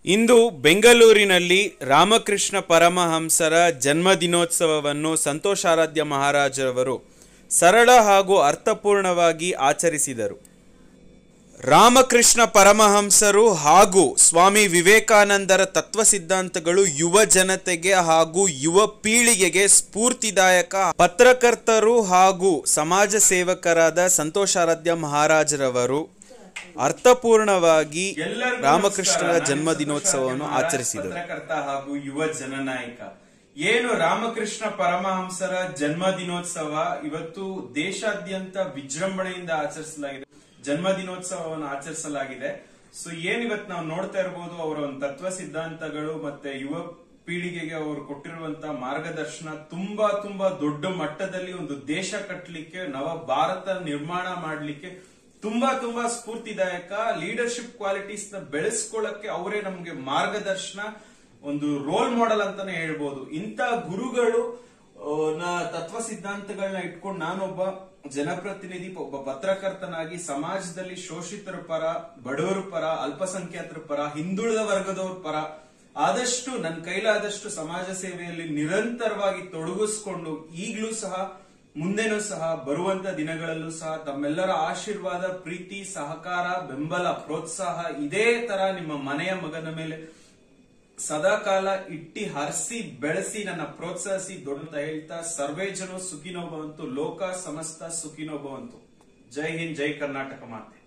ಇಂದು ಬೆಂಗಳೂರಿನಲ್ಲಿ ರಾಮಕೃಷ್ಣ ಪರಮಹಂಸರ ಜನ್ಮದಿನೋತ್ಸವವನ್ನು ಸಂತೋಷಾರಾಧ್ಯ ಮಹಾರಾಜರವರು ಸರಳ ಹಾಗೂ ಅರ್ಥಪೂರ್ಣವಾಗಿ ಆಚರಿಸಿದರು ರಾಮಕೃಷ್ಣ ಪರಮಹಂಸರು ಹಾಗೂ ಸ್ವಾಮಿ ವಿವೇಕಾನಂದರ ತತ್ವ ಸಿದ್ಧಾಂತಗಳು ಯುವ ಜನತೆಗೆ ಹಾಗೂ ಯುವ ಪೀಳಿಗೆಗೆ ಸ್ಫೂರ್ತಿದಾಯಕ ಪತ್ರಕರ್ತರು ಹಾಗೂ ಸಮಾಜ ಸೇವಕರಾದ ಸಂತೋಷಾರಾಧ್ಯ ಮಹಾರಾಜರವರು ಅರ್ಥಪೂರ್ಣವಾಗಿ ರಾಮಕೃಷ್ಣರ ಜನ್ಮದಿನೋತ್ಸವವನ್ನು ಆಚರಿಸಿದರು ಪತ್ರಕರ್ತ ಹಾಗೂ ಯುವ ಜನನಾಯಕ ಏನು ರಾಮಕೃಷ್ಣ ಪರಮಹಂಸರ ಜನ್ಮ ದಿನೋತ್ಸವ ಇವತ್ತು ದೇಶಾದ್ಯಂತ ವಿಜೃಂಭಣೆಯಿಂದ ಆಚರಿಸಲಾಗಿದೆ ಜನ್ಮ ದಿನೋತ್ಸವವನ್ನು ಆಚರಿಸಲಾಗಿದೆ ಸೊ ಏನ್ ಇವತ್ತು ನಾವು ನೋಡ್ತಾ ಇರಬಹುದು ಅವರ ಒಂದು ತತ್ವ ಸಿದ್ಧಾಂತಗಳು ಮತ್ತೆ ಯುವ ಪೀಳಿಗೆಗೆ ಅವರು ಕೊಟ್ಟಿರುವಂತ ಮಾರ್ಗದರ್ಶನ ತುಂಬಾ ತುಂಬಾ ದೊಡ್ಡ ಮಟ್ಟದಲ್ಲಿ ಒಂದು ದೇಶ ಕಟ್ಟಲಿಕ್ಕೆ ನವ ಭಾರತ ನಿರ್ಮಾಣ ಮಾಡಲಿಕ್ಕೆ ತುಂಬಾ ತುಂಬಾ ಸ್ಫೂರ್ತಿದಾಯಕ ಲೀಡರ್ಶಿಪ್ ಕ್ವಾಲಿಟೀಸ್ ನ ಬೆಳೆಸ್ಕೊಳ್ಳಕ್ಕೆ ಅವರೇ ನಮ್ಗೆ ಮಾರ್ಗದರ್ಶನ ಒಂದು ರೋಲ್ ಮಾಡೆಲ್ ಅಂತಾನೆ ಹೇಳ್ಬೋದು ಇಂಥ ಗುರುಗಳು ಆ, ನ ತತ್ವ ಸಿದ್ಧಾಂತಗಳನ್ನ ಇಟ್ಕೊಂಡು ನಾನೊಬ್ಬ ಜನಪ್ರತಿನಿಧಿ ಒಬ್ಬ ಪತ್ರಕರ್ತನಾಗಿ ಸಮಾಜದಲ್ಲಿ ಶೋಷಿತರ ಪರ ಬಡವರ ಪರ ಅಲ್ಪಸಂಖ್ಯಾತರ ಪರ ಹಿಂದುಳಿದ ವರ್ಗದವ್ರ ಪರ ಆದಷ್ಟು ನನ್ನ ಕೈಲಾದಷ್ಟು ಸಮಾಜ ಸೇವೆಯಲ್ಲಿ ನಿರಂತರವಾಗಿ ತೊಡಗಿಸ್ಕೊಂಡು ಈಗಲೂ ಸಹ ಮುಂದೆನೂ ಸಹ ಬರುವಂತ ದಿನಗಳಲ್ಲೂ ಸಹ ತಮ್ಮೆಲ್ಲರ ಆಶೀರ್ವಾದ ಪ್ರೀತಿ ಸಹಕಾರ ಬೆಂಬಲ ಪ್ರೋತ್ಸಾಹ ಇದೇ ತರ ನಿಮ್ಮ ಮನೆಯ ಮಗನ ಮೇಲೆ ಸದಾಕಾಲ ಇಟ್ಟಿ ಹರಿಸಿ ಬೆಳೆಸಿ ನನ್ನ ಪ್ರೋತ್ಸಾಹಿಸಿ ದೊಡ್ಡ ಹೇಳ್ತಾ ಸರ್ವೇ ಜನ ಸುಖಿನೋ ಭವಂತು ಲೋಕ ಸಮಸ್ತ ಸುಖಿನೋ ಭವಂತು ಜೈ ಹಿಂದ್ ಜೈ ಕರ್ನಾಟಕ ಮಾತೆ